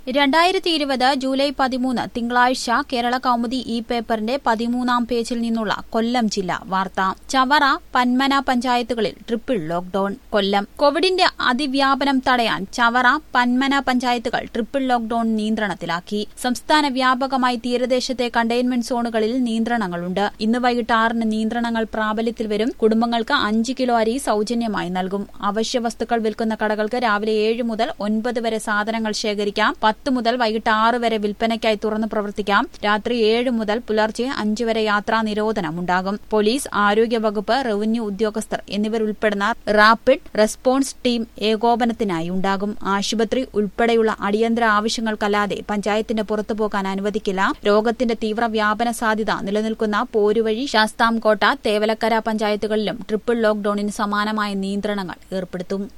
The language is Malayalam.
രണ്ടായിരത്തി ഇരുപത് ജൂലൈ പതിമൂന്ന് തിങ്കളാഴ്ച കേരള കൗമുദി ഇ പേപ്പറിന്റെ പതിമൂന്നാം പേജിൽ നിന്നുള്ള കൊല്ലം ജില്ല വാർത്ത ചവറ പന്മന പഞ്ചായത്തുകളിൽ ട്രിപ്പിൾ ലോക്ഡൌൺ കൊല്ലം കോവിഡിന്റെ അതിവ്യാപനം തടയാൻ ചവറ പന്മന പഞ്ചായത്തുകൾ ട്രിപ്പിൾ ലോക്ഡൌൺ നിയന്ത്രണത്തിലാക്കി സംസ്ഥാന വ്യാപകമായി തീരദേശത്തെ കണ്ടെയ്ൻമെന്റ് സോണുകളിൽ നിയന്ത്രണങ്ങളുണ്ട് ഇന്ന് വൈകിട്ട് ആറിന് നിയന്ത്രണങ്ങൾ പ്രാബല്യത്തിൽ വരും കുടുംബങ്ങൾക്ക് അഞ്ച് കിലോ അരി സൌജന്യമായി നൽകും അവശ്യ വസ്തുക്കൾ വിൽക്കുന്ന കടകൾക്ക് രാവിലെ ഏഴ് മുതൽ ഒൻപത് വരെ സാധനങ്ങൾ ശേഖരിക്കാം പത്ത് മുതൽ വൈകിട്ട് ആറ് വരെ വിൽപ്പനയ്ക്കായി തുറന്നു പ്രവർത്തിക്കാം രാത്രി ഏഴ് മുതൽ പുലർച്ചെ അഞ്ച് വരെ യാത്രാ നിരോധനം ഉണ്ടാകും പോലീസ് ആരോഗ്യവകുപ്പ് റവന്യൂ ഉദ്യോഗസ്ഥർ എന്നിവരുൾപ്പെടുന്ന റാപ്പിഡ് റെസ്പോൺസ് ടീം ഏകോപനത്തിനായി ഉണ്ടാകും ആശുപത്രി ഉൾപ്പെടെയുള്ള അടിയന്തര ആവശ്യങ്ങൾക്കല്ലാതെ പഞ്ചായത്തിന്റെ പുറത്തുപോകാൻ അനുവദിക്കില്ല രോഗത്തിന്റെ തീവ്ര വ്യാപന സാധ്യത നിലനിൽക്കുന്ന പോരുവഴി ശാസ്താംകോട്ട തേവലക്കര പഞ്ചായത്തുകളിലും ട്രിപ്പിൾ ലോക്ഡൌണിന് സമാനമായ നിയന്ത്രണങ്ങൾ ഏർപ്പെടുത്തും